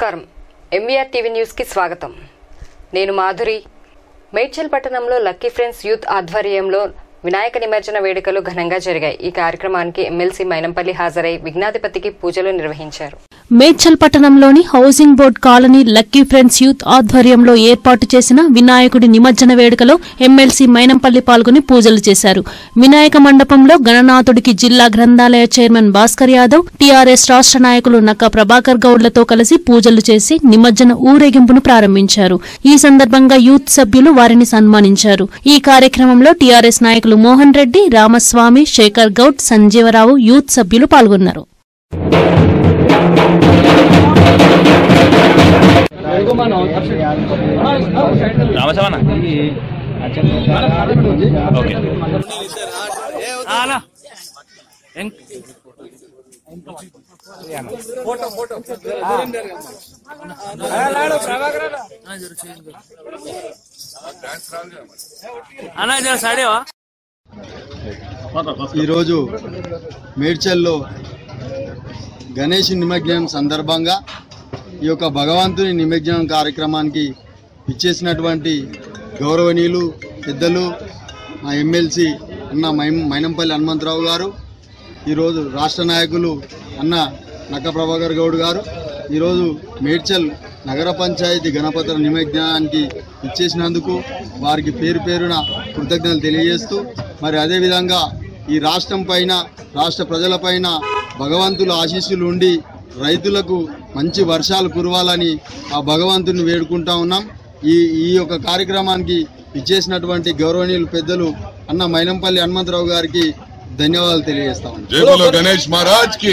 నమస్కారం MVR TV న్యూస్కి స్వాగతం నేను మాధురి మేడ్చల్ పట్టణంలో లక్కీ ఫ్రెండ్స్ యూత్ ఆధ్వర్యంలో వినాయక నిమజ్జన వేడుకలు ఘనంగా జరిగాయి ఈ కార్యక్రమానికి ఎమ్మెల్సీ మైనంపల్లి హాజరై విఘ్నాధిపతికి పూజలు నిర్వహించారు మేడ్చల్ పట్టణంలోని housing board colony lucky friends youth ఆధ్వర్యంలో ఏర్పాటు చేసిన వినాయకుడి నిమజ్జన వేడుకలో ఎమ్మెల్సీ మైనంపల్లి పాల్గొని పూజలు చేశారు వినాయక మండపంలో గణనాథుడికి జిల్లా గ్రంథాలయ చైర్మన్ భాస్కర్ యాదవ్ టీఆర్ఎస్ రాష్ట్ర నాయకులు నక్క ప్రభాకర్ గౌడ్లతో కలిసి పూజలు చేసి నిమజ్జన ఊరేగింపును ప్రారంభించారు ఈ సందర్భంగా యూత్ సభ్యులు వారిని సన్మానించారు ఈ కార్యక్రమంలో టీఆర్ఎస్ నాయకులు మోహన్ రెడ్డి రామస్వామి శేఖర్ గౌడ్ సంజీవరావు యూత్ సభ్యులు పాల్గొన్నారు రామసవన ఓకే అలా అన్నా జర సడేవా ఈరోజు మేడ్చల్లో గణేష్ నిమజ్జనం సందర్భంగా ఈ యొక్క భగవంతుని నిమజ్జనం కార్యక్రమానికి ఇచ్చేసినటువంటి గౌరవనీయులు పెద్దలు మా ఎమ్మెల్సీ అన్న మైం మైనంపల్లి హనుమంతరావు గారు ఈరోజు రాష్ట్ర నాయకులు అన్న నక్క ప్రభాకర్ గౌడ్ గారు ఈరోజు మేడ్చల్ నగర పంచాయతీ గణపతుల నిమజ్జనానికి ఇచ్చేసినందుకు వారికి పేరు పేరున కృతజ్ఞతలు తెలియజేస్తూ మరి అదేవిధంగా ఈ రాష్ట్రం పైన రాష్ట్ర ప్రజలపైన భగవంతుల ఆశీస్సులు ఉండి రైతులకు మంచి వర్షాలు కురవాలని ఆ భగవంతుని వేడుకుంటా ఉన్నాం ఈ ఈ యొక్క కార్యక్రమానికి ఇచ్చేసినటువంటి గౌరవనీయులు పెద్దలు అన్న మైనంపల్లి హనుమంతరావు గారికి ధన్యవాదాలు తెలియజేస్తా ఉన్నాం जय बोलो गणेश महाराज की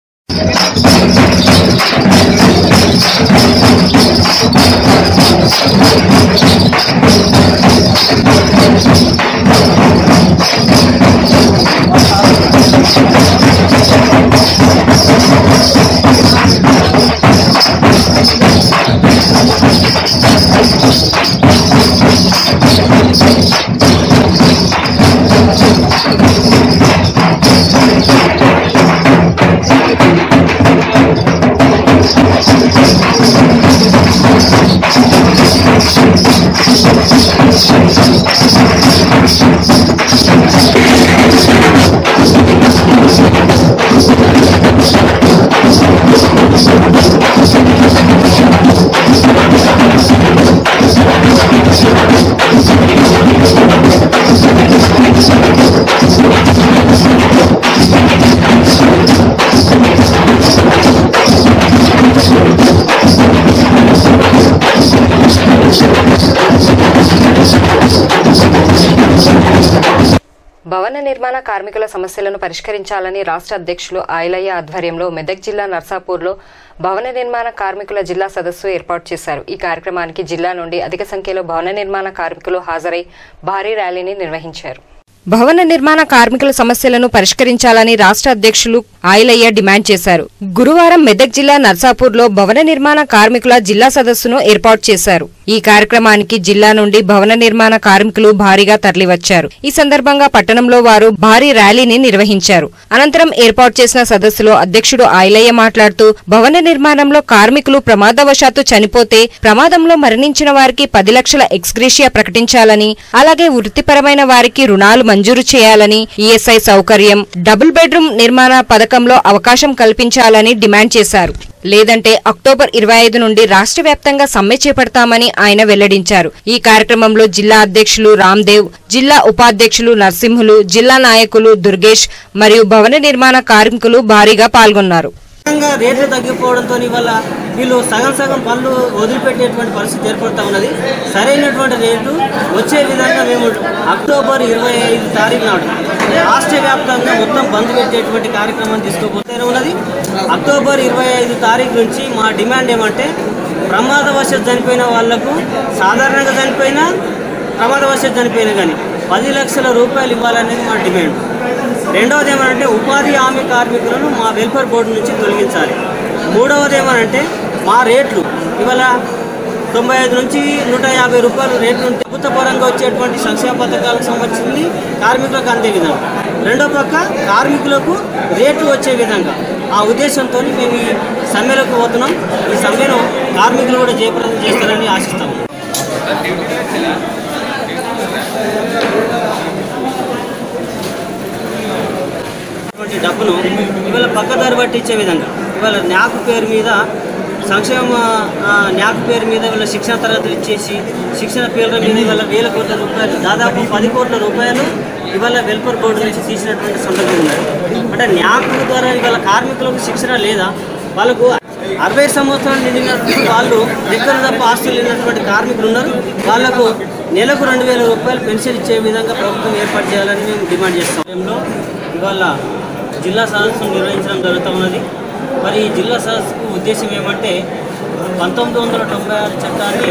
భవన నిర్మాణ కార్మికుల సమస్యలను పరిష్కరించాలని రాష్ట్ర అధ్యక్షులు ఆయిలయ్య ఆధ్వర్యంలో మెదక్ జిల్లా నర్సాపూర్లో భవన నిర్మాణ కార్మికుల జిల్లా సదస్సు ఏర్పాటు చేశారు ఈ కార్యక్రమానికి జిల్లా నుండి అధిక సంఖ్యలో భవన నిర్మాణ కార్మికులు హాజరై భారీ ర్యాలీని నిర్వహించారు భవన నిర్మాణ కార్మికుల సమస్యలను పరిష్కరించాలని రాష్ట్ర అధ్యక్షులు ఆయిలయ్య డిమాండ్ చేశారు గురువారం మెదక్ జిల్లా నర్సాపూర్లో భవన నిర్మాణ కార్మికుల జిల్లా సదస్సును ఏర్పాటు చేశారు ఈ కార్యక్రమానికి జిల్లా నుండి భవన నిర్మాణ కార్మికులు భారీగా తరలివచ్చారు ఈ సందర్భంగా పట్టణంలో వారు భారీ ర్యాలీని నిర్వహించారు అనంతరం ఏర్పాటు చేసిన సదస్సులో అధ్యక్షుడు ఆయిలయ్య మాట్లాడుతూ భవన నిర్మాణంలో కార్మికులు ప్రమాదవశాత్తు చనిపోతే ప్రమాదంలో మరణించిన వారికి పది లక్షల ఎక్స్గ్రేషియా ప్రకటించాలని అలాగే వృత్తిపరమైన వారికి రుణాలు మంజూరు చేయాలని ఈఎస్ఐ సౌకర్యం డబుల్ బెడ్రూమ్ నిర్మాణ పథకంలో అవకాశం కల్పించాలని డిమాండ్ చేశారు లేదంటే అక్టోబర్ ఇరవై ఐదు నుండి రాష్ట్ర వ్యాప్తంగా సమ్మె చేపడతామని ఆయన వెల్లడించారు ఈ కార్యక్రమంలో జిల్లా అధ్యక్షులు రామ్దేవ్ జిల్లా ఉపాధ్యక్షులు నరసింహులు జిల్లా నాయకులు దుర్గేష్ మరియు భవన నిర్మాణ కార్మికులు భారీగా పాల్గొన్నారు విధంగా రేట్లు తగ్గిపోవడంతో వల్ల వీళ్ళు సగం సగం పనులు వదిలిపెట్టేటువంటి పరిస్థితి ఏర్పడుతూ ఉన్నది సరైనటువంటి రేటు వచ్చే విధంగా మేము అక్టోబర్ ఇరవై ఐదు తారీఖు నాడు రాష్ట్ర వ్యాప్తంగా మొత్తం బంద్ పెట్టేటువంటి కార్యక్రమం తీసుకోబోతే ఉన్నది అక్టోబర్ ఇరవై ఐదు తారీఖు నుంచి మా డిమాండ్ ఏమంటే ప్రమాదవశాత్తు చనిపోయిన వాళ్లకు సాధారణంగా చనిపోయినా ప్రమాదవశాత్తు చనిపోయినా కానీ పది లక్షల రూపాయలు ఇవ్వాలనేది మా డిమాండ్ రెండవది ఏమనంటే ఉపాధి హామీ కార్మికులను మా వెల్ఫేర్ బోర్డు నుంచి తొలగించాలి మూడవది ఏమనంటే మా రేట్లు ఇవాళ తొంభై ఐదు నుంచి నూట యాభై రూపాయలు రేట్లు ఉంటే ప్రభుత్వ పరంగా వచ్చేటువంటి సంక్షేమ పథకాలకు సంబంధించింది కార్మికులకు అందే విధంగా రెండో పక్క కార్మికులకు రేట్లు వచ్చే విధంగా ఆ ఉద్దేశంతో మేము ఈ సమ్మెలకు పోతున్నాం ఈ సమ్మెను కార్మికులు కూడా జయప్రదం చేస్తారని ఆశిస్తాము ఇటువంటి డబ్బును ఇవాళ పక్కదారి పట్టించే విధంగా ఇవాళ న్యాక్ పేరు మీద సంక్షేమ ఆ, న్యాక్ పేరు మీద వీళ్ళ శిక్షణ తరగతులు ఇచ్చేసి శిక్షణ పేర్ల మీద ఇవాళ వేల కోట్ల రూపాయలు దాదాపు పది కోట్ల రూపాయలు ఇవాళ వెల్ఫేర్ బోర్డు నుంచి తీసినటువంటి సందర్భం ఉన్నది అంటే న్యాక్ ద్వారా ఇవాళ కార్మికులకు శిక్షణ లేదా వాళ్ళకు అరవై సంవత్సరాలు నిండినటువంటి వాళ్ళు దగ్గర తప్ప ఆస్తులు లేనటువంటి కార్మికులు ఉన్నారు వాళ్ళకు నెలకు రెండు వేల రూపాయలు పెన్షన్ ఇచ్చే విధంగా ప్రభుత్వం ఏర్పాటు చేయాలని మేము డిమాండ్ చేస్తాం సమయంలో ఇవాళ జిల్లా సదస్సును నిర్వహించడం జరుగుతూ ఉన్నది మరి ఈ జిల్లా సదస్సుకు ఉద్దేశం ఏమంటే పంతొమ్మిది వందల తొంభై ఆరు చట్టాన్ని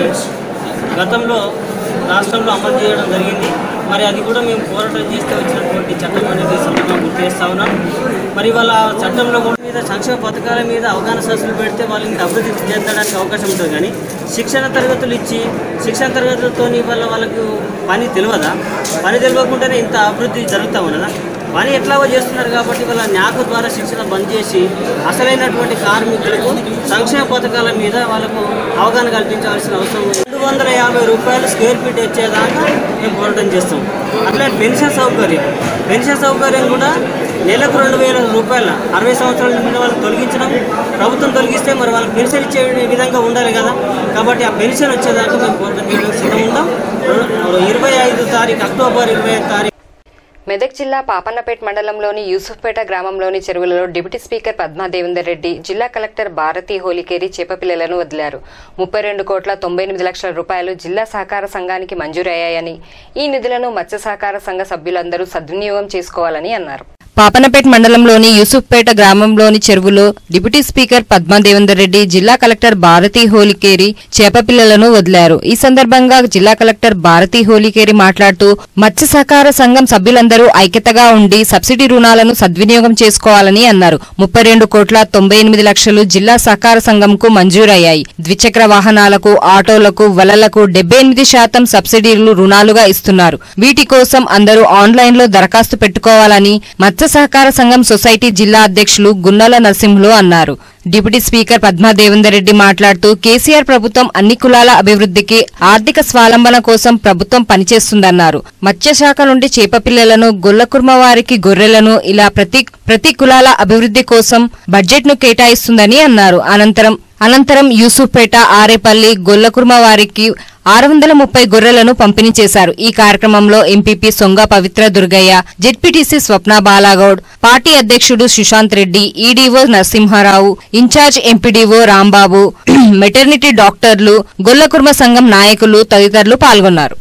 గతంలో రాష్ట్రంలో అమలు చేయడం జరిగింది మరి అది కూడా మేము పోరాటం చేస్తే వచ్చినటువంటి చట్టం అనేది ఈ సందర్భంగా గుర్తు చేస్తా ఉన్నాం మరి వాళ్ళ చట్టంలో కూడా మీద సంక్షేమ పథకాల మీద అవగాహన సదస్సులు పెడితే వాళ్ళు ఇంకా అభివృద్ధి చెందడానికి అవకాశం ఉంటుంది కానీ శిక్షణ తరగతులు ఇచ్చి శిక్షణ తరగతులతో వాళ్ళ వాళ్ళకు పని తెలియదా పని తెలియకుండానే ఇంత అభివృద్ధి జరుగుతూ ఉన్నదా పని ఎట్లాగో చేస్తున్నారు కాబట్టి వాళ్ళ న్యాక ద్వారా శిక్షణ బంద్ చేసి అసలైనటువంటి కార్మికులకు సంక్షేమ పథకాల మీద వాళ్ళకు అవగాహన కల్పించాల్సిన అవసరం ఉంది రెండు వందల యాభై రూపాయలు స్క్వేర్ ఫీట్ వచ్చేదాకా మేము పోరాటం చేస్తాం అట్లే పెన్షన్ సౌకర్యం పెన్షన్ సౌకర్యం కూడా నెలకు రెండు వేల రూపాయల అరవై సంవత్సరాల నిండిన వాళ్ళకి తొలగించడం ప్రభుత్వం తొలగిస్తే మరి వాళ్ళకి పెన్షన్ ఇచ్చే విధంగా ఉండాలి కదా కాబట్టి ఆ పెన్షన్ వచ్చేదాకా మేము పోరాటం చేయడానికి సిద్ధం ఉందాం ఇరవై ఐదు తారీఖు అక్టోబర్ ఇరవై ఐదు తారీఖు మెదక్ జిల్లా పాపన్నపేట్ మండలంలోని యూసుఫ్పేట గ్రామంలోని చెరువులలో డిప్యూటీ స్పీకర్ పద్మా దేవేందర్ రెడ్డి జిల్లా కలెక్టర్ భారతి హోలికేరి చేపపిల్లలను వదిలారు ముప్పై రెండు కోట్ల తొంభై ఎనిమిది లక్షల రూపాయలు జిల్లా సహకార సంఘానికి మంజూరయ్యాయని ఈ నిధులను మత్స్య సహకార సంఘ సభ్యులందరూ సద్వినియోగం చేసుకోవాలని అన్నారు పాపనపేట్ మండలంలోని యూసుఫ్పేట గ్రామంలోని చెరువులో డిప్యూటీ స్పీకర్ పద్మా దేవేందర్ రెడ్డి జిల్లా కలెక్టర్ భారతి హోలికేరి చేపపిల్లలను వదిలారు ఈ సందర్భంగా జిల్లా కలెక్టర్ భారతి హోలికేరి మాట్లాడుతూ మత్స్య సహకార సంఘం సభ్యులందరూ ఐక్యతగా ఉండి సబ్సిడీ రుణాలను సద్వినియోగం చేసుకోవాలని అన్నారు ముప్పై రెండు కోట్ల తొంభై ఎనిమిది లక్షలు జిల్లా సహకార సంఘంకు మంజూరయ్యాయి ద్విచక్ర వాహనాలకు ఆటోలకు వలలకు డెబ్బై ఎనిమిది శాతం సబ్సిడీలు రుణాలుగా ఇస్తున్నారు వీటి కోసం అందరూ ఆన్లైన్ లో దరఖాస్తు పెట్టుకోవాలని మత్స్య సహకార సంఘం సొసైటీ జిల్లా అధ్యక్షులు గున్నల నరసింహులు అన్నారు డిప్యూటీ స్పీకర్ పద్మా దేవేందర్ రెడ్డి మాట్లాడుతూ కేసీఆర్ ప్రభుత్వం అన్ని కులాల అభివృద్ధికి ఆర్థిక స్వాలంబన కోసం ప్రభుత్వం పనిచేస్తుందన్నారు మత్స్యశాఖ నుండి చేపపిల్లలను గొల్లకుర్మ వారికి గొర్రెలను ఇలా ప్రతి ప్రతి కులాల అభివృద్ధి కోసం బడ్జెట్ ను కేటాయిస్తుందని అన్నారు అనంతరం అనంతరం యూసుఫ్పేట ఆరేపల్లి గొల్లకుర్మ వారికి ఆరు వందల ముప్పై గొర్రెలను పంపిణీ చేశారు ఈ కార్యక్రమంలో MPP Songa Pavitra Durgaiah ZPTC Swapna Balagoud party అధ్యక్షుడు Sushant Reddy EDO Narasimharao incharge MPDO Rambabu maternity డాక్టర్లు గొల్లకుర్మ సంఘం నాయకులు తదితరులు పాల్గొన్నారు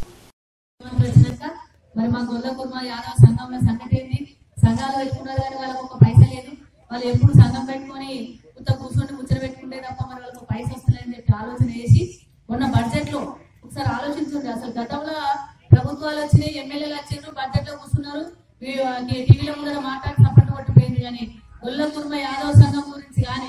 వచ్చినాక మరి మా గొల్ల కుర్మ యాదవ్ సంఘంలో సంగతి ఏంది సంఘాలు పెట్టుకున్నారు కానీ వాళ్ళకి ఒక పైస లేదు వాళ్ళు ఎప్పుడు సంఘం పెట్టుకొని ఉత్త కూర్చొని ముచ్చట పెట్టుకుంటే తప్ప మరి వాళ్ళకి ఒక పైస వస్తలేదని చెప్పి ఆలోచన చేసి మొన్న బడ్జెట్ లో ఒకసారి ఆలోచించండి అసలు గతంలో ప్రభుత్వాలు వచ్చినాయి ఎమ్మెల్యేలు వచ్చిండ్రు బడ్జెట్ లో కూర్చున్నారు టీవీలో ముందర మాట్లాడి సపోర్ట్ కొట్టిపోయింది కానీ గొల్ల కుర్మ యాదవ్ సంఘం గురించి కానీ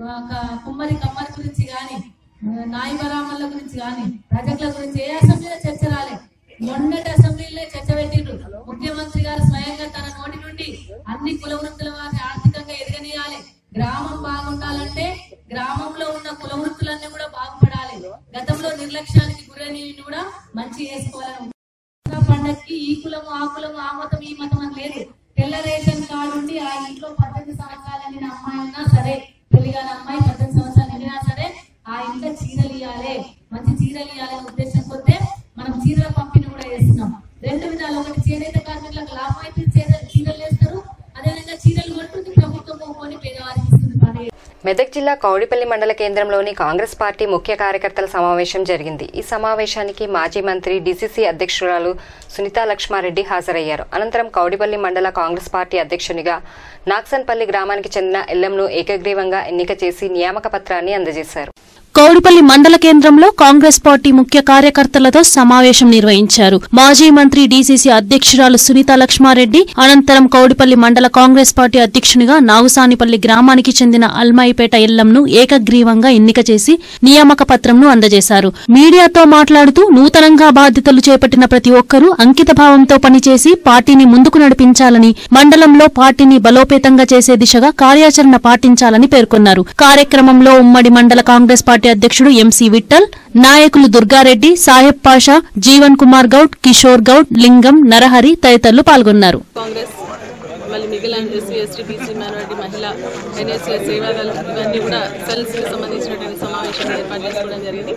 కుమ్మరి కమ్మరి గురించి కానీ నాయి బరామల్ల గురించి కానీ ప్రాజెక్టుల గురించి ఏ అసెంబ్లీలో చర్చ రాలే మొన్నటి అసెంబ్లీలో చర్చ పెట్టిండ్రు ముఖ్యమంత్రి గారు స్వయంగా తన నోటి నుండి అన్ని కుల వృత్తుల వారిని ఆర్థికంగా ఎదగనీయాలి గ్రామం బాగుండాలంటే గ్రామంలో ఉన్న కుల వృత్తులన్నీ కూడా బాగుపడాలి గతంలో నిర్లక్ష్యానికి గురైన కూడా మంచి చేసుకోవాలని దసరా పండక్కి ఈ కులము ఆ కులము ఆ మతం ఈ మతం అని లేదు తెల్ల రేషన్ కార్డు ఉండి ఆ ఇంట్లో పద్దెనిమిది సంవత్సరాలు నిండిన అమ్మాయి ఉన్నా సరే పెళ్లిగాని అమ్మాయి పద్దెనిమిది సంవత్సరాలు నిండినా సరే ఆ ఇంట్లో చీరలు ఇవ్వాలి మంచి చీరలు ఇవ్వాలనే ఉద్దేశం కొద్దే మనం చీరల పంపిణీ కూడా చేస్తున్నాం రెండు విధాలు ఒకటి చేనేత కార్మికులకు లాభం అయితే చీరలు చీరలు వేస్తారు అదేవిధంగా చీరలు కొంటుంది ప్రభుత్వం కొని పేదవారికి ఇస్తుంది పండుగ మెదక్ జిల్లా కౌడిపల్లి మండల కేంద్రంలోని కాంగ్రెస్ పార్టీ ముఖ్య కార్యకర్తల సమావేశం జరిగింది ఈ సమావేశానికి మాజీ మంత్రి డీసీసీ అధ్యక్షురాలు సునీతా లక్ష్మారెడ్డి హాజరయ్యారు అనంతరం కౌడిపల్లి మండల కాంగ్రెస్ పార్టీ అధ్యక్షునిగా నాక్సన్పల్లి గ్రామానికి చెందిన ఎల్లంను ఏకగ్రీవంగా ఎన్నిక చేసి నియామక పత్రాన్ని అందజేశారు కౌడిపల్లి మండల కేంద్రంలో కాంగ్రెస్ పార్టీ ముఖ్య కార్యకర్తలతో సమావేశం నిర్వహించారు మాజీ మంత్రి డీసీసీ అధ్యక్షురాలు సునీత లక్ష్మారెడ్డి అనంతరం కౌడిపల్లి మండల కాంగ్రెస్ పార్టీ అధ్యక్షునిగా నాగుసానిపల్లి గ్రామానికి చెందిన అల్మాయిపేట ఎల్లంను ఏకగ్రీవంగా ఎన్నిక చేసి నియామక పత్రంను అందజేశారు మీడియాతో మాట్లాడుతూ నూతనంగా బాధ్యతలు చేపట్టిన ప్రతి ఒక్కరూ అంకిత భావంతో పనిచేసి పార్టీని ముందుకు నడిపించాలని మండలంలో పార్టీని బలోపేతంగా చేసే దిశగా కార్యాచరణ పాటించాలని పేర్కొన్నారు కార్యక్రమంలో ఉమ్మడి మండల కాంగ్రెస్ పార్టీ అధ్యక్షుడు ఎంసీ విఠల్ నాయకులు దుర్గారెడ్డి సాహెబ్ పాషా జీవన్ కుమార్ గౌడ్ కిషోర్ గౌడ్ లింగం నరహరి తదితరులు పాల్గొన్నారు కాంగ్రెస్ మళ్ళీ మిగిలిన ఎస్సీ ఎస్టీ బీసీ మైనారిటీ మహిళ ఎన్ఎస్ఎస్ సేవాదల్ ఇవన్నీ కూడా సెల్స్కి సంబంధించినటువంటి సమావేశం ఏర్పాటు చేసుకోవడం జరిగింది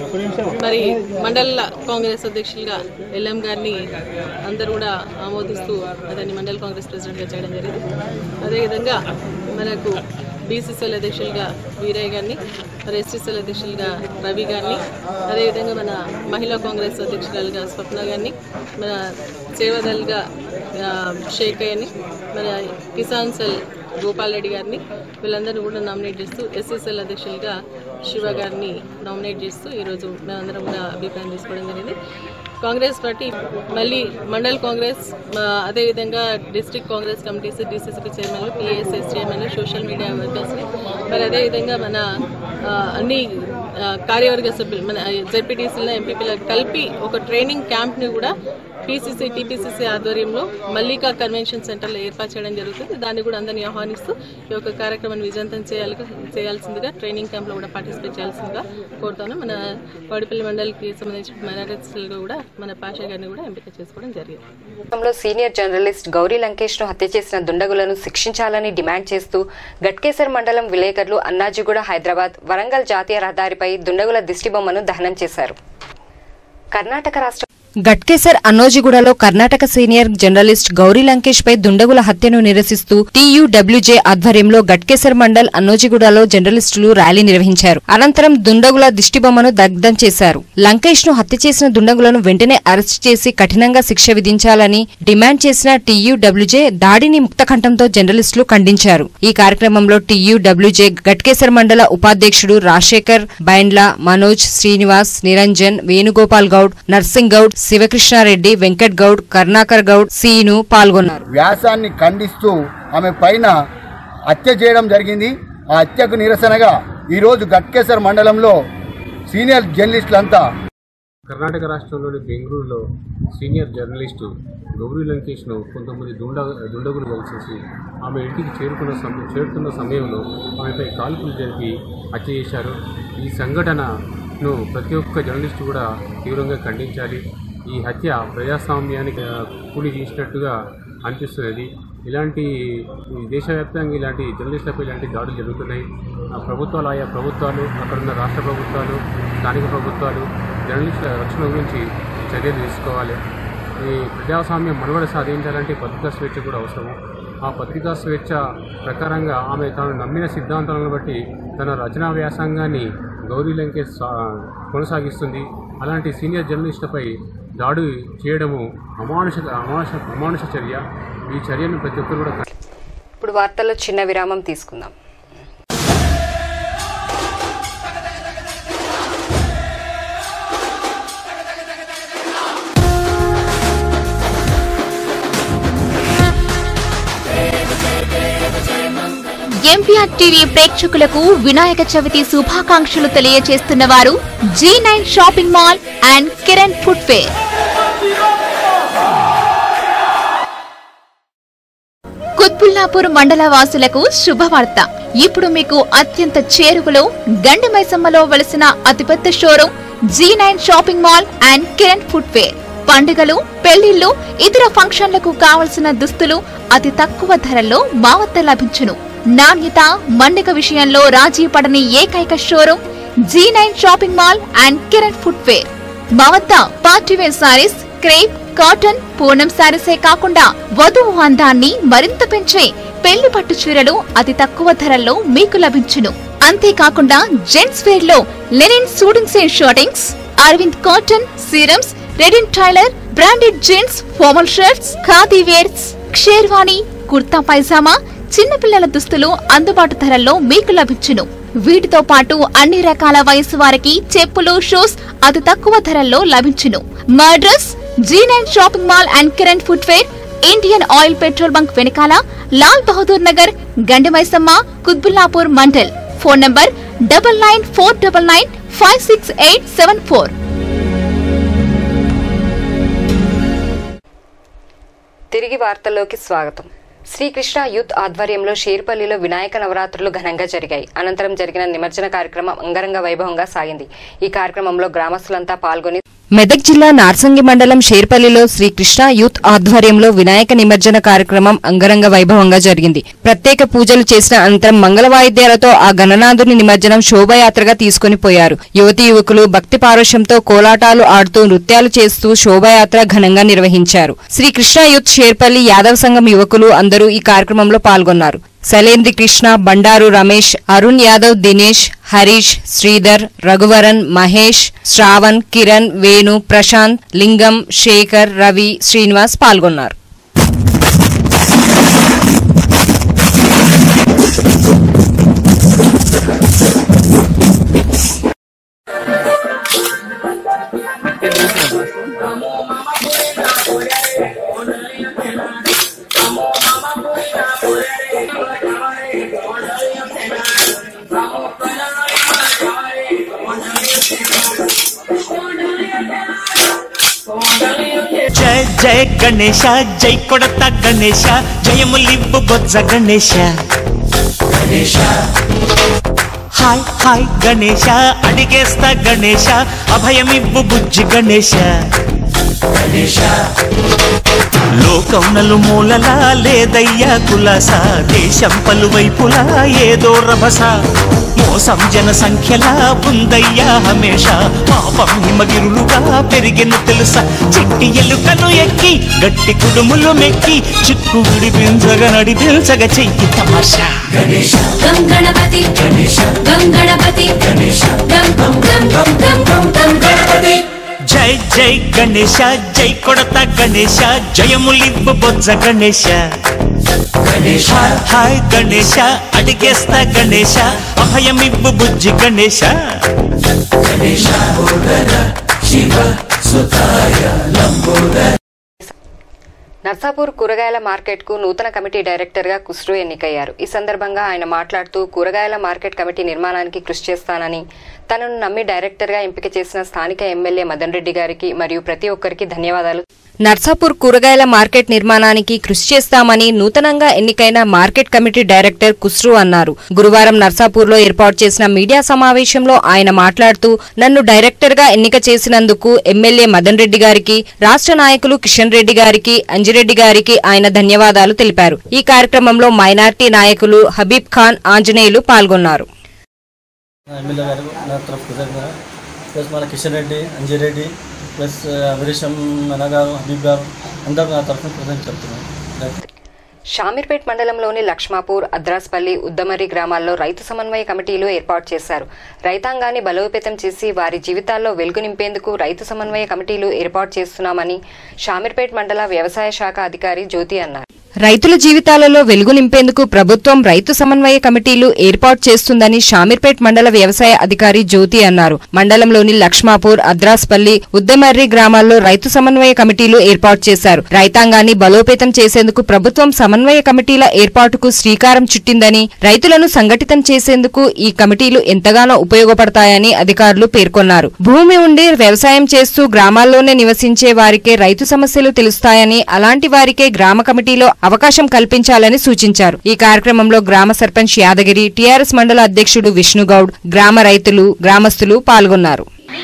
మరి మండల కాంగ్రెస్ అధ్యక్షులుగా ఎల్ఎం గారిని అందరూ కూడా ఆమోదిస్తూ అతన్ని మండల కాంగ్రెస్ ప్రెసిడెంట్గా చేయడం జరిగింది అదేవిధంగా మనకు బీసీసీఎల్ అధ్యక్షులుగా వీరయ్య గారిని మరి ఎస్టీసీఎల్ అధ్యక్షులుగా రవి గారిని అదేవిధంగా మన మహిళా కాంగ్రెస్ అధ్యక్షురాలుగా స్వప్న గారిని మన సేవాదల్గా ఆ, షేక్ అయ్యని మన కిసాన్ సెల్ గోపాల్ రెడ్డి గారిని వీళ్ళందరినీ కూడా నామినేట్ చేస్తూ ఎస్ఎస్ఎల్ అధ్యక్షులుగా శివ గారిని నామినేట్ చేస్తూ ఈరోజు మేమందరం కూడా అభిప్రాయం తీసుకోవడం జరిగింది కాంగ్రెస్ పార్టీ మళ్ళీ మండల్ కాంగ్రెస్ ఆ, అదేవిధంగా డిస్ట్రిక్ట్ కాంగ్రెస్ కమిటీస్ డీసీసీకి చైర్మన్లు పిఎస్ఎస్ చైర్మన్లు సోషల్ మీడియా వర్కర్స్ని మరి అదేవిధంగా మన ఆ, అన్ని ఆ, కార్యవర్గ సభ్యులు మన జెడ్పీటీసీలో ఎంపీపీలకు కలిపి ఒక ట్రైనింగ్ క్యాంప్ని కూడా పీసీసీ టీపీసీసీ ఆధ్వర్యంలో మల్లికా కన్వెన్షన్ సెంటర్లో ఏర్పాటు చేయడం జరుగుతుంది దాన్ని కూడా అందరినీ ఆహ్వానిస్తూ ఈ యొక్క కార్యక్రమాన్ని విజయవంతం చేయాలి చేయాల్సిందిగా ట్రైనింగ్ క్యాంప్లో కూడా పార్టిసిపేట్ చేయాల్సిందిగా కోరుతాను మన వాడిపల్లి మండలికి సంబంధించిన మైనారిటీస్లో కూడా మన పాషా గారిని కూడా ఎంపిక చేసుకోవడం జరిగింది రాష్ట్రంలో సీనియర్ జర్నలిస్ట్ గౌరీ లంకేష్ ను హత్య చేసిన దుండగులను శిక్షించాలని డిమాండ్ చేస్తూ గట్కేసర్ మండలం విలేకరులు అన్నాజీగూడ హైదరాబాద్ వరంగల్ జాతీయ రహదారిపై దుండగుల దిష్టిబొమ్మను దహనం చేశారు కర్ణాటక రాష్ట్ర గట్కేసర్ అన్నోజిగూడలో కర్ణాటక సీనియర్ జర్నలిస్ట్ గౌరీ లంకేష్ పై దుండగుల హత్యను నిరసిస్తూ టీయూడబ్ల్యూజే ఆధ్వర్యంలో గట్కేసర్ మండల్ అన్నోజిగూడలో జర్నలిస్టులు ర్యాలీ నిర్వహించారు అనంతరం దుండగుల దిష్టిబొమ్మను దగ్ధం చేశారు లంకేష్ ను హత్య చేసిన దుండగులను వెంటనే అరెస్ట్ చేసి కఠినంగా శిక్ష విధించాలని డిమాండ్ చేసిన టీయూడబ్ల్యూజే దాడిని ముక్తకంఠంతో జర్నలిస్టులు ఖండించారు ఈ కార్యక్రమంలో టీయూడబ్ల్యూజే గట్కేసర్ మండల ఉపాధ్యక్షుడు రాజశేఖర్ బైండ్ల మనోజ్ శ్రీనివాస్ నిరంజన్ వేణుగోపాల్ గౌడ్ నర్సింగ్ గౌడ్ శివకృష్ణారెడ్డి వెంకట్ గౌడ్ కరుణాకర్ గౌడ్ సీను పాల్గొన్నారు వ్యాసాన్ని ఖండిస్తూ ఆమె పైన హత్య చేయడం జరిగింది ఆ హత్యకు నిరసనగా ఈరోజు గట్కేసర్ మండలంలో సీనియర్ జర్నలిస్టులంతా కర్ణాటక రాష్ట్రంలోని బెంగళూరులో సీనియర్ జర్నలిస్టు గౌరీ లంకేష్ను కొంతమంది దుండ దుండగులు కలిసేసి ఆమె ఇంటికి చేరుకున్న సమ చేరుతున్న సమయంలో ఆమెపై కాల్పులు జరిపి హత్య చేశారు ఈ సంఘటనను ప్రతి ఒక్క జర్నలిస్టు కూడా తీవ్రంగా ఖండించాలి ఈ హత్య ప్రజాస్వామ్యానికి ఆ, కూలి చేసినట్టుగా అనిపిస్తున్నది ఇలాంటి ఈ దేశవ్యాప్తంగా ఇలాంటి జర్నలిస్టులపై ఇలాంటి దాడులు జరుగుతున్నాయి ఆ ప్రభుత్వాలు ఆయా ప్రభుత్వాలు అక్కడున్న రాష్ట్ర ప్రభుత్వాలు స్థానిక ప్రభుత్వాలు జర్నలిస్టుల రక్షణ గురించి చర్యలు తీసుకోవాలి ఈ ప్రజాస్వామ్యం మనుగడ సాధించాలంటే పత్రికా స్వేచ్ఛ కూడా అవసరం ఆ పత్రికా స్వేచ్ఛ ప్రకారంగా ఆమె తాను నమ్మిన సిద్ధాంతాలను బట్టి తన రచనా వ్యాసంగాన్ని గౌరీ లంకేష్ సా- కొనసాగిస్తుంది అలాంటి సీనియర్ జర్నలిస్టులపై దాడి చేయడము అమానుష అమానుష అమానుష చర్య ఈ చర్యను ప్రతి ఒక్కరు కూడా ఇప్పుడు వార్తల్లో చిన్న విరామం తీసుకుందాం ఎంపీఆర్ టీవీ ప్రేక్షకులకు వినాయక చవితి శుభాకాంక్షలు తెలియజేస్తున్న వారు G nine shopping mall and Kiran footwear Quthbullapur మండల వాసులకు శుభవార్త ఇప్పుడు మీకు అత్యంత చేరువలో గండిమైసమ్మలో వెలిసిన అతిపెద్ద showroom G nine shopping mall and Kiran footwear పండుగలు పెళ్లిళ్లు ఇతర ఫంక్షన్లకు కావలసిన దుస్తులు అతి తక్కువ ధరల్లో మా వద్ద లభించును నాణ్యత మన్నిక విషయంలో రాజీ పడని ఏకైక showroom G nine shopping mall and Kiran footwear మా వద్ద party wear saris crepe cotton Poonam సారీసే కాకుండా వధువు అందాన్ని మరింత పెంచే పెళ్లి పట్టు చీరలు అతి తక్కువ ధరల్లో మీకు లభించును అంతేకాకుండా జెంట్స్ వేర్ లో linen suitings and shirtings Arvind cotton Siyarams Reid and Taylor branded jeans formal shirts khadi wears sherwani kurta pyjama చిన్నపిల్లల దుస్తులు అందుబాటు ధరల్లో మీకు లభించును వీటితో పాటు అన్ని రకాల వయసు వారికి చెప్పులు షూస్ అతి తక్కువ ధరల్లో లభించును మా address G nine shopping mall and Kiran footwear Indian oil petrol bunk వెనకాల Lal Bahadur Nagar Gandimaisamma Quthbullapur mandal phone number double nine four double nine five six eight seven four తిరిగి వార్తల్లోకి స్వాగతం శ్రీకృష్ణ యూత్ ఆధ్వర్యంలో షేర్పల్లిలో వినాయక నవరాత్రులు ఘనంగా జరిగాయి అనంతరం జరిగిన నిమజ్జన కార్యక్రమం అంగరంగ వైభవంగా సాగింది ఈ కార్యక్రమంలో గ్రామస్తులంతా పాల్గొని మెదక్ జిల్లా నార్సంగి మండలం షేర్పల్లిలో శ్రీకృష్ణ యూత్ ఆధ్వర్యంలో వినాయక నిమజ్జన కార్యక్రమం అంగరంగ వైభవంగా జరిగింది ప్రత్యేక పూజలు చేసిన అనంతరం మంగళ వాయిద్యాలతో ఆ గణనాథుని నిమజ్జనం శోభయాత్రగా తీసుకుని పోయారు యువతి యువకులు భక్తి పారుష్యంతో కోలాటాలు ఆడుతూ నృత్యాలు చేస్తూ శోభయాత్ర ఘనంగా నిర్వహించారు శ్రీకృష్ణ యూత్ షేర్పల్లి యాదవ్ సంఘం యువకులు అందరూ ఈ కార్యక్రమంలో పాల్గొన్నారు శైలేంద్రి కృష్ణ బండారు రమేష్ అరుణ్ యాదవ్ దినేష్ హరీష్ శ్రీధర్ రఘువరన్ మహేష్ శ్రావణ్ కిరణ్ వేణు ప్రశాంత్ లింగం శేఖర్ రవి శ్రీనివాస్ పాల్గొన్నారు జయ జయ గణేశ జై కొడత గణేశ జయములివ్వు బొజ్జ గణేశ గణేశ హాయ్ హాయ్ గణేశ అడిగేస్తా గణేశ అభయమివ్వు బుజ్జి గణేశ గణేశ లోకం నలుమూలలా లేదయ్యా కులాస దేశం పలువైపులా ఏదో రభస మోసం జన సంఖ్యలా ఉందయ్యా హమేష పాపం హిమగిరులుగా పెరిగిన తెలుసా చిట్టి ఎలుకను ఎక్కి గట్టి కుడుములు మెక్కి చిక్కు విడిపించగ నడిపించగ చెయ్యి తమాషా గణేశ గం గణపతి గణేశ గం గణపతి గణేశ గం గం గం గం గం గం గం గణపతి జై జై గణేశ జై కొడత గణేశ జయములివ్వు బొజ్జ గణేశ గణేశ హాయ్ గణేశ అడిగేస్తా గణేశ అభయమివ్వు బుజ్జి గణేశ గణేశ శివ సుతాయ లంబోదర నర్సాపూర్ కూరగాయల మార్కెట్ కు నూతన కమిటీ డైరెక్టర్ గా కుస్రు ఎన్నికయ్యారు ఈ సందర్భంగా ఆయన మాట్లాడుతూ కూరగాయల మార్కెట్ కమిటీ నిర్మాణానికి కృషి చేస్తానని తనను నమ్మి డైరెక్టర్ గా ఎంపిక చేసిన స్థానిక ఎమ్మెల్యే మదన్ రెడ్డి గారికి మరియు ప్రతి ఒక్కరికి ధన్యవాదాలు నర్సాపూర్ కూరగాయల మార్కెట్ నిర్మాణానికి కృషి చేస్తామని నూతనంగా ఎన్నికైన మార్కెట్ కమిటీ డైరెక్టర్ కుస్రు అన్నారు గురువారం నర్సాపూర్ లో ఏర్పాటు చేసిన మీడియా సమావేశంలో ఆయన మాట్లాడుతూ నన్ను డైరెక్టర్ గా ఎన్నిక చేసినందుకు ఎమ్మెల్యే మదన్ రెడ్డి గారికి రాష్ట్ర నాయకులు కిషన్ రెడ్డి గారికి అంజిరెడ్డి గారికి ఆయన ధన్యవాదాలు తెలిపారు ఈ కార్యక్రమంలో మైనార్టీ నాయకులు హబీబ్ ఖాన్ ఆంజనేయులు పాల్గొన్నారు ఎమ్మెల్యే గారు నా తరఫు కృతజ్ఞత ప్లస్ మన కిషన్ రెడ్డి అంజిరెడ్డి ప్లస్ అభిరేషం మన గారు హబీబ్ గారు అందరూ నా తరఫున కృతజ్ఞత చెప్తున్నాను షామీర్పేట్ మండలంలోని లక్ష్మాపూర్ అద్రాస్పల్లి ఉద్దమరి గ్రామాల్లో రైతు సమన్వయ కమిటీలు ఏర్పాటు చేశారు రైతాంగాన్ని బలోపేతం చేసి వారి జీవితాల్లో వెలుగు నింపేందుకు రైతు సమన్వయ కమిటీలు ఏర్పాటు చేస్తున్నామని షామీర్పేట్ మండల వ్యవసాయ శాఖ అధికారి జ్యోతి అన్నారు రైతుల జీవితాలలో వెలుగు నింపేందుకు ప్రభుత్వం రైతు సమన్వయ కమిటీలు ఏర్పాటు చేస్తుందని షామీర్పేట్ మండల వ్యవసాయ అధికారి జ్యోతి అన్నారు మండలంలోని లక్ష్మాపూర్ అద్రాస్పల్లి ఉద్దమర్రి గ్రామాల్లో రైతు సమన్వయ కమిటీలు ఏర్పాటు చేశారు రైతాంగాన్ని బలోపేతం చేసేందుకు ప్రభుత్వం సమన్వయ కమిటీల ఏర్పాటుకు శ్రీకారం చుట్టిందని రైతులను సంఘటితం చేసేందుకు ఈ కమిటీలు ఎంతగానో ఉపయోగపడతాయని అధికారులు పేర్కొన్నారు భూమి ఉండి వ్యవసాయం చేస్తూ గ్రామాల్లోనే నివసించే వారికే రైతు సమస్యలు తెలుస్తాయని అలాంటి వారికే గ్రామ కమిటీలో అవకాశం కల్పించాలని సూచించారు ఈ కార్యక్రమంలో గ్రామ సర్పంచ్ యాదగిరి టీఆర్ఎస్ మండల అధ్యక్షుడు విష్ణుగౌడ్ గ్రామ రైతులు గ్రామస్తులు పాల్గొన్నారు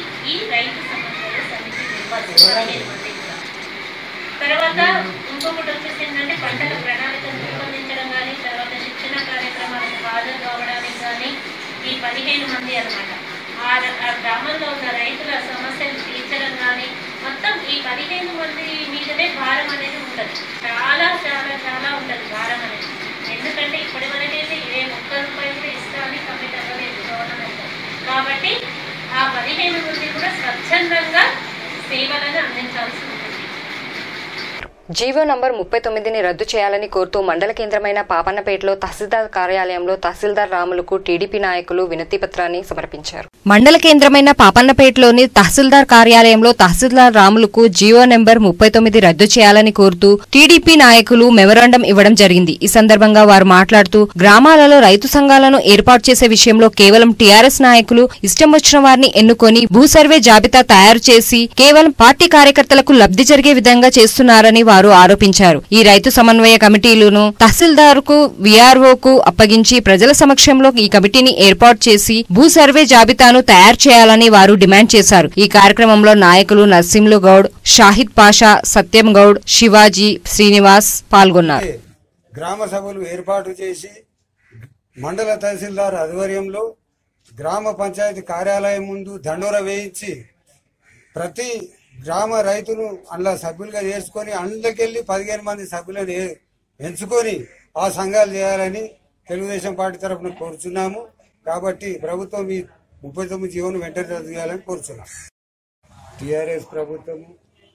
తర్వాత ఇంకొకటి వచ్చేసి ఏంటంటే పంటల ప్రణాళికను రూపొందించడం కానీ తర్వాత శిక్షణ కార్యక్రమాలకు హాజరు కావడానికి కానీ ఈ పదిహేను మంది అనమాట ఆ ర- ఆ గ్రామంలో ఉన్న రైతుల సమస్యలు తీర్చడం కానీ మొత్తం ఈ పదిహేను మంది మీదనే భారం అనేది ఉంటుంది చాలా చాలా చాలా ఉంటుంది భారం అనేది ఎందుకంటే ఇప్పటి వరకైతే ఏ ఒక్క రూపాయి కూడా ఇస్తా అని కమిట్ అవ్వలేదు గవర్నమెంట్ కాబట్టి ఆ పదిహేను మంది కూడా స్వచ్ఛందంగా సేవలను అందించాల్సి ఉంటుంది జీవో నంబర్ ముప్పై తొమ్మిదిని రద్దు చేయాలని కోరుతూ మండల కేంద్రమైన పాపన్నపేటలో తహసీల్దార్ కార్యాలయంలో తహసీల్దార్ రాములకు టీడీపీ నాయకులు వినతి పత్రాన్ని సమర్పించారు మండల కేంద్రమైన పాపన్నపేటలోని తహసీల్దార్ కార్యాలయంలో తహసీల్దార్ రాములకు జీవో నెంబర్ ముప్పై తొమ్మిది రద్దు చేయాలని కోరుతూ టీడీపీ నాయకులు మెమరాండం ఇవ్వడం జరిగింది ఈ సందర్భంగా వారు మాట్లాడుతూ గ్రామాలలో రైతు సంఘాలను ఏర్పాటు చేసే విషయంలో కేవలం టీఆర్ఎస్ నాయకులు ఇష్టం వచ్చిన వారిని ఎన్నుకొని భూ సర్వే జాబితా తయారు చేసి కేవలం పార్టీ కార్యకర్తలకు లబ్ధి జరిగే విధంగా చేస్తున్నారని వారు ఆరోపించారు ఈ రైతు సమన్వయ కమిటీలను తహసీల్దార్కు వీఆర్ఓకు అప్పగించి ప్రజల సమక్షంలో ఈ కమిటీని ఏర్పాటు చేసి భూ సర్వే జాబితాను తయారు చేయాలని వారు డిమాండ్ చేశారు ఈ కార్యక్రమంలో నాయకులు నర్సింలు గౌడ్ షాహిద్ పాషా సత్యం గౌడ్ శివాజీ శ్రీనివాస్ పాల్గొన్నారు గ్రామ సభలు ఏర్పాటు చేసి మండల తహసీల్దార్ ఆధ్వర్యంలో గ్రామ పంచాయతీ కార్యాలయం ముందు దండోర వేయించి ప్రతి గ్రామ రైతును అందులో సభ్యులుగా చేసుకొని అందులోకెళ్ళి పదిహేను మంది సభ్యులను ఏ- ఎంచుకొని ఆ సంఘాలు చేయాలని తెలుగుదేశం పార్టీ తరఫున కోరుచున్నాము కాబట్టి ప్రభుత్వం ఈ ముప్పై తొమ్మిది జీవోను వెంటనే రద్దు చేయాలని కోరుచున్నాం టిఆర్ఎస్ ప్రభుత్వము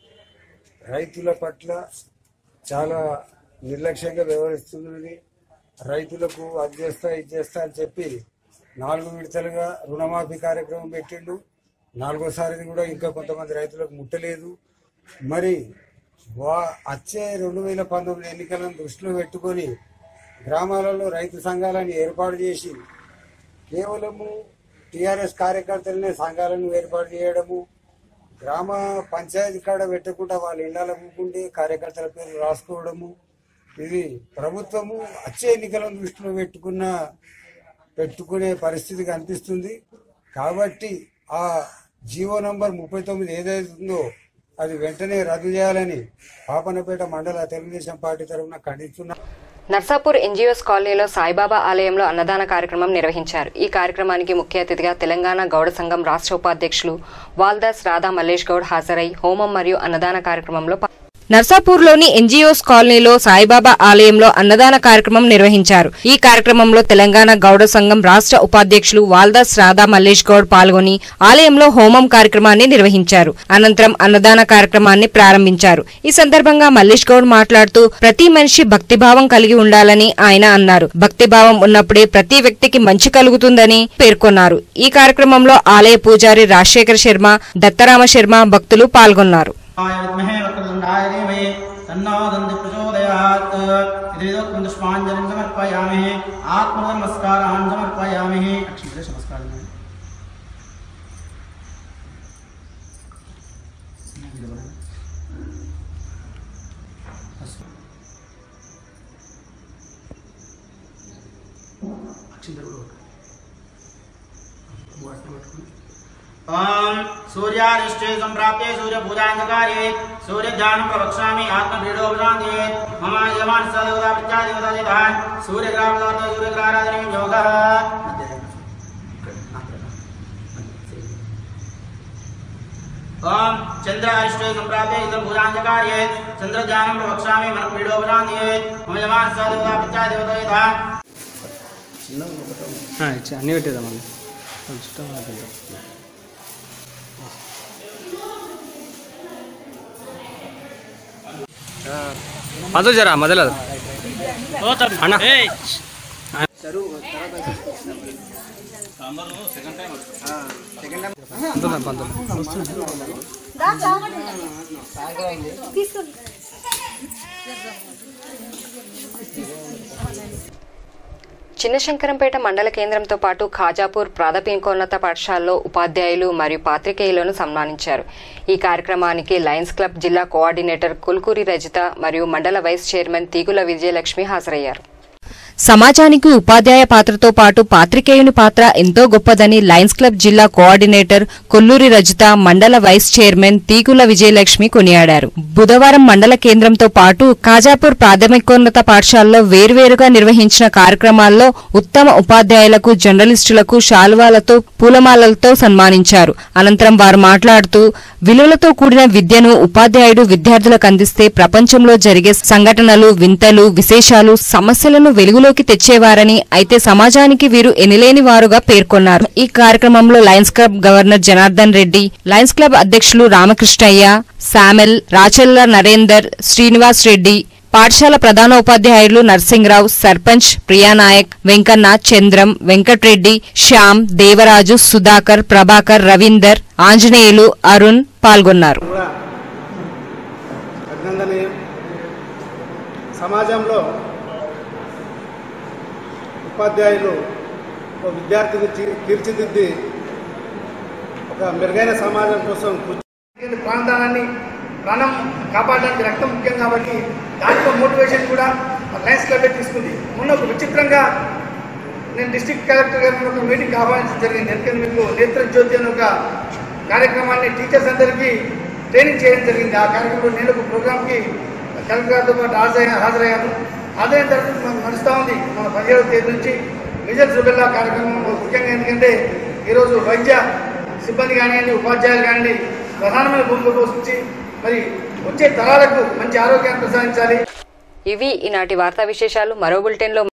రైతుల పట్ల చాలా నిర్లక్ష్యంగా వ్యవహరిస్తున్నది రైతులకు అది చేస్తా ఇది చేస్తా అని చెప్పి నాలుగు విడతలుగా రుణమాఫీ కార్యక్రమం పెట్టిండు నాలుగోసారిది కూడా ఇంకా కొంతమంది రైతులకు ముట్టలేదు మరి వా వచ్చే రెండు వేల పంతొమ్మిది ఎన్నికలను దృష్టిలో పెట్టుకొని గ్రామాలలో రైతు సంఘాలను ఏర్పాటు చేసి కేవలము టిఆర్ఎస్ కార్యకర్తలనే సంఘాలను ఏర్పాటు చేయడము గ్రామ పంచాయతీ కాడ పెట్టకుండా వాళ్ళ ఇళ్లలో కూకుంటే కార్యకర్తల పేర్లు రాసుకోవడము ఇది ప్రభుత్వము వచ్చే ఎన్నికలను దృష్టిలో పెట్టుకున్న పెట్టుకునే పరిస్థితి కనిపిస్తుంది కాబట్టి ఆ జీవో నంబర్ ముప్పై తొమ్మిది ఏదైతే ఉందో అది వెంటనే రద్దు చేయాలని పాపనపేట మండల తెలుగుదేశం పార్టీ తరఫున ఖండిస్తున్నాం నర్సాపూర్ ఎన్జీఓస్ కాలనీలో సాయిబాబా ఆలయంలో అన్నదాన కార్యక్రమం నిర్వహించారు ఈ కార్యక్రమానికి ముఖ్య అతిథిగా తెలంగాణ గౌడ సంఘం రాష్ట్ర ఉపాధ్యక్షులు వాల్దాస్ రాధా మల్లేష్ గౌడ్ హాజరై హోమం మరియు అన్నదాన కార్యక్రమంలో పా- నర్సాపూర్లోని ఎన్జీఓస్ కాలనీలో సాయిబాబా ఆలయంలో అన్నదాన కార్యక్రమం నిర్వహించారు ఈ కార్యక్రమంలో తెలంగాణ గౌడ సంఘం రాష్ట్ర ఉపాధ్యక్షులు వాల్దాస్ రాధా మల్లేష్ గౌడ్ పాల్గొని ఆలయంలో హోమం కార్యక్రమాన్ని నిర్వహించారు అనంతరం అన్నదాన కార్యక్రమాన్ని ప్రారంభించారు ఈ సందర్భంగా మల్లేష్ గౌడ్ మాట్లాడుతూ ప్రతి మనిషి భక్తిభావం కలిగి ఉండాలని ఆయన అన్నారు భక్తిభావం ఉన్నప్పుడే ప్రతి వ్యక్తికి మంచి కలుగుతుందని పేర్కొన్నారు ఈ కార్యక్రమంలో ఆలయ పూజారి రాజశేఖర శర్మ దత్తరామ శర్మ భక్తులు పాల్గొన్నారు विद्महे वक्रतुण्डाय धीमहि तन्नो दन्ति प्रचोदयात् इदं पुष्पाञ्जलिं समर्पयामि आत्मनमस्कारान् समर्पयामि अक्षिते नमस्कारः ओम सूर्यारिष्टे संप्राप्ते सूर्यपूजांधकारे सूर्यध्यानं प्रवक्ष्यामि आत्मक्रीडोपशान्ते मम यमान सदेवता प्रत्यादेवता चितान् सूर्यग्रामदाते सूर्यग्राराधनं योगः ओम चन्द्रारिष्टे संप्राप्ते इदं पूजांधकारे चन्द्रध्यानं प्रवक्ष्यामि मन क्रीडोपशान्ते मम यमान सदेवता प्रत्यादेवता चितान् అన్నీ పెట్టేద్దామండి కొంచెం అదో జరా మొదలు అన్న పంతొమ్మిది పంతొమ్మిది చిన్నశంకరంపేట మండల కేంద్రంతో పాటు ఖాజాపూర్ ప్రాథమికోన్నత పాఠశాలలో ఉపాధ్యాయులు మరియు పాత్రికేయులను సన్మానించారు ఈ కార్యక్రమానికి లయన్స్ క్లబ్ జిల్లా కోఆర్డినేటర్ కుల్కూరి రజిత మరియు మండల వైస్ చైర్మన్ తీగుల విజయలక్ష్మి హాజరయ్యారు సమాజానికి ఉపాధ్యాయ పాత్రతో పాటు పాత్రికేయుని పాత్ర ఎంతో గొప్పదని లయన్స్ క్లబ్ జిల్లా కోఆర్డినేటర్ కొల్లూరి రజిత మండల వైస్ చైర్మన్ తీగుల విజయలక్ష్మి కొనియాడారు బుధవారం మండల కేంద్రంతో పాటు కాజాపూర్ ప్రాథమికోన్నత పాఠశాలలో వేర్వేరుగా నిర్వహించిన కార్యక్రమాల్లో ఉత్తమ ఉపాధ్యాయులకు జర్నలిస్టులకు శాలువాలతో పూలమాలలతో సన్మానించారు అనంతరం వారు మాట్లాడుతూ విలువలతో కూడిన విద్యను ఉపాధ్యాయుడు విద్యార్థులకు అందిస్తే ప్రపంచంలో జరిగే సంఘటనలు వింతలు విశేషాలు సమస్యలను వెలుగులో వెలుగులోకి తెచ్చేవారని అయితే సమాజానికి వీరు ఎనిలేని వారుగా పేర్కొన్నారు ఈ కార్యక్రమంలో Lions club governor Janardhan Reddy Lions club అధ్యక్షులు రామకృష్ణయ్య శామెల్ రాచల్ల నరేందర్ శ్రీనివాస్ రెడ్డి పాఠశాల ప్రధానోపాధ్యాయులు నర్సింగ్రావు సర్పంచ్ ప్రియానాయక్ వెంకన్న చంద్రం వెంకట్రెడ్డి శ్యామ్ దేవరాజు సుధాకర్ ప్రభాకర్ రవీందర్ ఆంజనేయులు అరుణ్ పాల్గొన్నారు అభినందనీయం సమాజంలో ఉపాధ్యాయులు ఒక విద్యార్థిని తీ- తీర్చిదిద్ది ఒక మెరుగైన సమాజం కోసం కృషి ప్రాంతాన్ని ప్రాణం కాపాడడానికి రక్తం ముఖ్యం కాబట్టి దాంట్లో మోటివేషన్ కూడా లయన్స్ క్లబ్ తీసుకుంది మొన్న ఒక విచిత్రంగా నేను డిస్ట్రిక్ట్ కలెక్టర్ గారిని ఒక మీటింగ్ ఆహ్వానించడం జరిగింది ఎందుకంటే మీకు నేత్ర జ్యోతి అనే ఒక కార్యక్రమాన్ని టీచర్స్ అందరికీ ట్రైనింగ్ చేయడం జరిగింది ఆ కార్యక్రమంలో నేను ఒక ప్రోగ్రామ్కి కలెక్టర్ గారితో పాటు హాజరయ్యా హాజరయ్యాను హాజరైన తర్వాత మనకు నడుస్తూ ఉంది మన పదిహేడవ తేదీ నుంచి విజయ్ సుబెల్లా కార్యక్రమం ముఖ్యంగా ఎందుకంటే ఈరోజు వైద్య సిబ్బంది కానివ్వండి ఉపాధ్యాయులు కానివ్వండి ప్రధానమైన భూమిక పోషించి మరి వచ్చే తరాలకు మంచి ఆరోగ్యాన్ని ప్రసాదించాలి ఇవి ఈనాటి వార్తా విశేషాలు మరో బులెటిన్లో